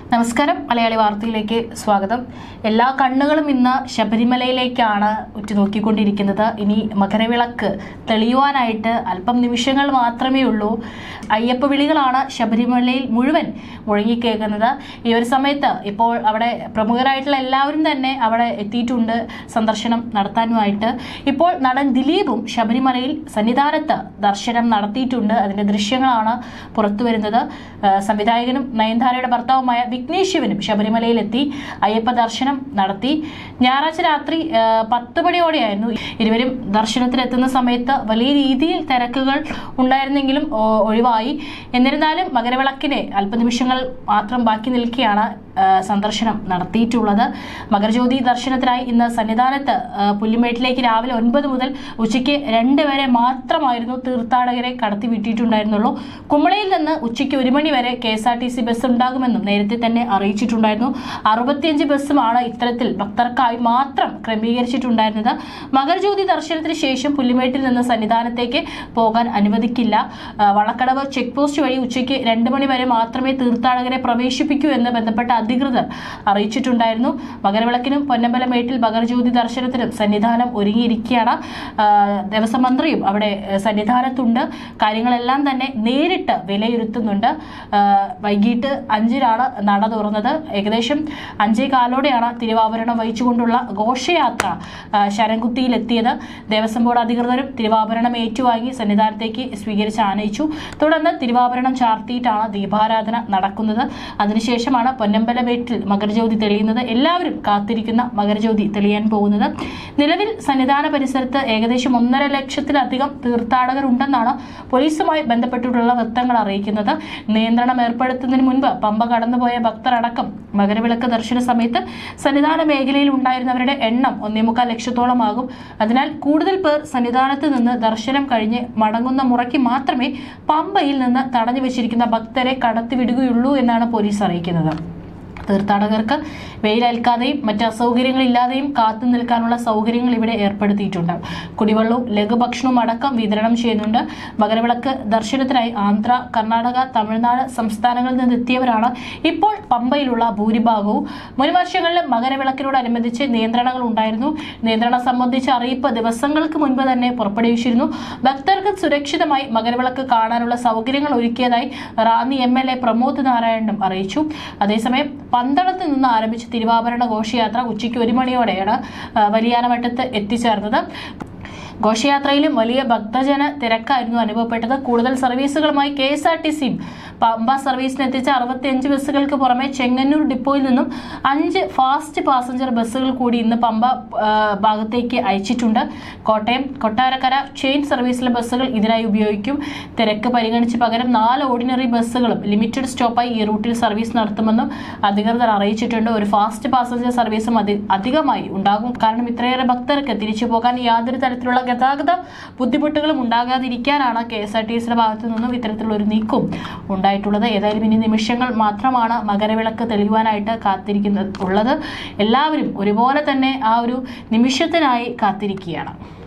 നമസ്കാരം മലയാളി വാർത്തയിലേക്ക് സ്വാഗതം എല്ലാ കണ്ണുകളും ഇന്ന് ശബരിമലയിലേക്കാണ് ഉറ്റുനോക്കിക്കൊണ്ടിരിക്കുന്നത് ഇനി മകരവിളക്ക് തെളിയുവാനായിട്ട് അല്പം നിമിഷങ്ങൾ മാത്രമേ ഉള്ളൂ അയ്യപ്പ വിളികളാണ് ശബരിമലയിൽ മുഴുവൻ മുഴങ്ങിക്കേൾക്കുന്നത് ഈ ഒരു സമയത്ത് ഇപ്പോൾ അവിടെ പ്രമുഖരായിട്ടുള്ള എല്ലാവരും തന്നെ അവിടെ എത്തിയിട്ടുണ്ട് സന്ദർശനം നടത്താനുമായിട്ട് ഇപ്പോൾ നടൻ ദിലീപും ശബരിമലയിൽ സന്നിധാനത്ത് ദർശനം നടത്തിയിട്ടുണ്ട് അതിന്റെ ദൃശ്യങ്ങളാണ് പുറത്തു വരുന്നത് ആ, സംവിധായകനും നയൻതാരയുടെ ഭർത്താവുമായ വിഘ്നേഷ് ശിവനും ശബരിമലയിലെത്തി അയ്യപ്പ ദർശനം നടത്തി ഞായറാഴ്ച രാത്രി ആ, പത്ത് മണിയോടെയായിരുന്നു ഇരുവരും ദർശനത്തിനെത്തുന്ന സമയത്ത് വലിയ രീതിയിൽ തിരക്കുകൾ ഉണ്ടായിരുന്നെങ്കിലും ഒ- ഒഴിവായി എന്നിരുന്നാലും മകരവിളക്കിന് അല്പനിമിഷങ്ങൾ മാത്രം ബാക്കി നിൽക്കെയാണ് ആ, സന്ദർശനം നടത്തിയിട്ടുള്ളത് മകരജ്യോതി ദർശനത്തിനായി ഇന്ന് സന്നിധാനത്ത് ആ, പുല്ലുമേട്ടിലേക്ക് രാവിലെ ഒൻപത് മുതൽ ഉച്ചയ്ക്ക് രണ്ട് വരെ മാത്രമായിരുന്നു തീർത്ഥാടകരെ കടത്തിവിട്ടിട്ടുണ്ടായിരുന്നുള്ളൂ കുമ്പളയിൽ നിന്ന് ഉച്ചയ്ക്ക് ഒരു മണി വരെ K S R T C bus ഉണ്ടാകുമെന്നും നേരത്തെ തന്നെ അറിയിച്ചിട്ടുണ്ടായിരുന്നു അറുപത്തിയഞ്ച് ബസ്സുമാണ് ഇത്തരത്തിൽ ഭക്തർക്കായി മാത്രം ക്രമീകരിച്ചിട്ടുണ്ടായിരുന്നത് മകരജ്യോതി ദർശനത്തിന് ശേഷം പുല്ലുമേട്ടിൽ നിന്ന് സന്നിധാനത്തേക്ക് പോകാൻ അനുവദിക്കില്ല ആ, വള്ളക്കടവ് ചെക്ക് പോസ്റ്റ് വഴി ഉച്ചയ്ക്ക് രണ്ട് മണി വരെ മാത്രമേ തീർത്ഥാടകരെ പ്രവേശിപ്പിക്കൂ എന്ന് ബന്ധപ്പെട്ട അധികൃതർ അറിയിച്ചിട്ടുണ്ടായിരുന്നു മകരവിളക്കിനും പൊന്നമ്പലമേട്ടിൽ മകരജ്യോതി ദർശനത്തിനും സന്നിധാനം ഒരുങ്ങിയിരിക്കുകയാണ് ആ, ദേവസ്വം മന്ത്രിയും അവിടെ ആ, സന്നിധാനത്തുണ്ട് കാര്യങ്ങളെല്ലാം തന്നെ നേരിട്ട് വിലയിരുത്തുന്നുണ്ട് ആ, വൈകിട്ട് അഞ്ചിനാണ് നട തുറന്നത് ഏകദേശം അഞ്ചേ കാലോടെയാണ് തിരുവാഭരണം വഹിച്ചുകൊണ്ടുള്ള ഘോഷയാത്ര ആ, ശരംകുത്തിയിലെത്തിയത് ദേവസ്വം ബോർഡ് അധികൃതരും തിരുവാഭരണം ഏറ്റുവാങ്ങി സന്നിധാനത്തേക്ക് സ്വീകരിച്ച് ആനയിച്ചു തുടർന്ന് തിരുവാഭരണം ചാർത്തിയിട്ടാണ് ദീപാരാധന നടക്കുന്നത് അതിനുശേഷമാണ് പൊന്നമ്പലമേട്ടിൽ മകരജ്യോതി തെളിയുന്നത് എല്ലാവരും കാത്തിരിക്കുന്ന മകരജ്യോതി തെളിയാൻ പോകുന്നത് നിലവിൽ സന്നിധാന പരിസരത്ത് ഏകദേശം ഒന്നര ലക്ഷത്തിലധികം തീർത്ഥാടകരുണ്ടെന്നാണ് പോലീസുമായി ബന്ധപ്പെട്ടിട്ടുള്ള വൃത്തങ്ങൾ അറിയിക്കുന്നത് നിയന്ത്രണം ഏർപ്പെടുത്തുന്നതിന് മുൻപ് പമ്പ കടന്നുപോയ ഭക്തരടക്കം മകരവിളക്ക് ദർശന സമയത്ത് സന്നിധാന മേഖലയിൽ ഉണ്ടായിരുന്നവരുടെ എണ്ണം ഒന്നേമുക്കാൽ ലക്ഷത്തോളമാകും അതിനാൽ കൂടുതൽ പേർ സന്നിധാനത്ത് നിന്ന് ദർശനം കഴിഞ്ഞ് മടങ്ങുന്ന മുറയ്ക്ക് മാത്രമേ പമ്പയിൽ നിന്ന് തടഞ്ഞു വെച്ചിരിക്കുന്ന ഭക്തരെ കടത്തിവിടുകയുള്ളൂ എന്നാണ് പോലീസ് അറിയിക്കുന്നത് തീർത്ഥാടകർക്ക് വെയിലേൽക്കാതെയും മറ്റ് അസൗകര്യങ്ങളില്ലാതെയും കാത്തു നിൽക്കാനുള്ള സൗകര്യങ്ങൾ ഇവിടെ ഏർപ്പെടുത്തിയിട്ടുണ്ട് കുടിവെള്ളവും ലഘുഭക്ഷണവും അടക്കം വിതരണം ചെയ്യുന്നുണ്ട് മകരവിളക്ക് ദർശനത്തിനായി ആന്ധ്ര കർണാടക തമിഴ്നാട് സംസ്ഥാനങ്ങളിൽ നിന്ന് എത്തിയവരാണ് ഇപ്പോൾ പമ്പയിലുള്ള ഭൂരിഭാഗവും മുൻ വർഷങ്ങളിൽ മകരവിളക്കിനോടനുബന്ധിച്ച് നിയന്ത്രണങ്ങൾ ഉണ്ടായിരുന്നു നിയന്ത്രണം സംബന്ധിച്ച അറിയിപ്പ് ദിവസങ്ങൾക്ക് മുൻപ് തന്നെ പുറപ്പെടുവിച്ചിരുന്നു ഭക്തർക്ക് സുരക്ഷിതമായി മകരവിളക്ക് കാണാനുള്ള സൗകര്യങ്ങൾ ഒരുക്കിയതായി Ranni M L A Pramod നാരായണനും അറിയിച്ചു അതേസമയം പന്തളത്ത് നിന്ന് ആരംഭിച്ച തിരുവാഭരണ ഘോഷയാത്ര ഉച്ചയ്ക്ക് ഒരു മണിയോടെയാണ് ആ, വലിയാനവട്ടത്ത് എത്തിച്ചേർന്നത് ഘോഷയാത്രയിലും വലിയ ഭക്തജന തിരക്കായിരുന്നു അനുഭവപ്പെട്ടത് കൂടുതൽ സർവീസുകളുമായി കെ എസ് ആർ ടി സിയും പമ്പ സർവീസിന് എത്തിച്ച അറുപത്തിയഞ്ച് ബസ്സുകൾക്ക് പുറമെ ചെങ്ങന്നൂർ ഡിപ്പോയിൽ നിന്നും അഞ്ച് ഫാസ്റ്റ് പാസഞ്ചർ ബസ്സുകൾ കൂടി ഇന്ന് പമ്പ ആ, ഭാഗത്തേക്ക് അയച്ചിട്ടുണ്ട് കോട്ടയം കൊട്ടാരക്കര ചെയിൻ സർവീസിലെ ബസ്സുകൾ ഇതിനായി ഉപയോഗിക്കും തിരക്ക് പരിഗണിച്ച് പകരം നാല് ഓർഡിനറി ബസ്സുകളും ലിമിറ്റഡ് സ്റ്റോപ്പായി ഈ റൂട്ടിൽ സർവീസ് നടത്തുമെന്നും അധികൃതർ അറിയിച്ചിട്ടുണ്ട് ഒരു ഫാസ്റ്റ് പാസഞ്ചർ സർവീസും അധി- അധികമായി ഉണ്ടാകും കാരണം ഇത്രയേറെ ഭക്തർക്ക് തിരിച്ചു പോകാൻ യാതൊരു തരത്തിലുള്ള ഗതാഗത ബുദ്ധിമുട്ടുകളും ഉണ്ടാകാതിരിക്കാനാണ് കെ എസ് ആർ ടി സിയുടെ ഭാഗത്തു നിന്നും ഇത്തരത്തിലുള്ള ഒരു നീക്കം ഉണ്ടായിട്ടുള്ളത് ഏതായാലും ഇനി നിമിഷങ്ങൾ മാത്രമാണ് മകരവിളക്ക് തെളിയുവാനായിട്ട് കാത്തിരിക്കുന്നത് ഉള്ളത് എല്ലാവരും ഒരുപോലെ തന്നെ ആ ഒരു നിമിഷത്തിനായി കാത്തിരിക്കുകയാണ്